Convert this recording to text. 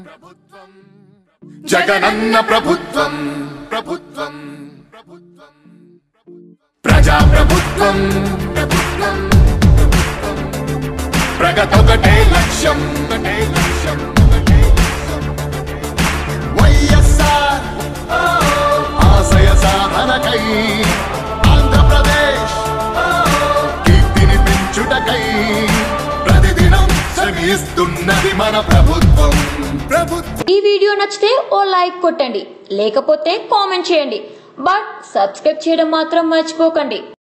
జగనన్న ప్రభుత్వం ప్రభుత్వం ప్రభుత్వం ప్రజా ప్రభుత్వం ప్రభుత్వం ప్రగతొకటే లక్ష్యం ఒకటే లక్ష్యం ఒకటే లక్ష్యం. వైఎస్ఆర్ ఆశయ సాధనకై ఆంధ్రప్రదేశ్ కీర్తిని పెంచుటకై ప్రతిదినం శ్రమిస్తున్నది మన ప్రభుత్వం ప్రభుత్వం ఈ వీడియో నచ్చితే ఓ లైక్ కొట్టండి లేకపోతే కామెంట్ చేయండి బట్ సబ్స్క్రైబ్ చేయడం మాత్రం మర్చిపోకండి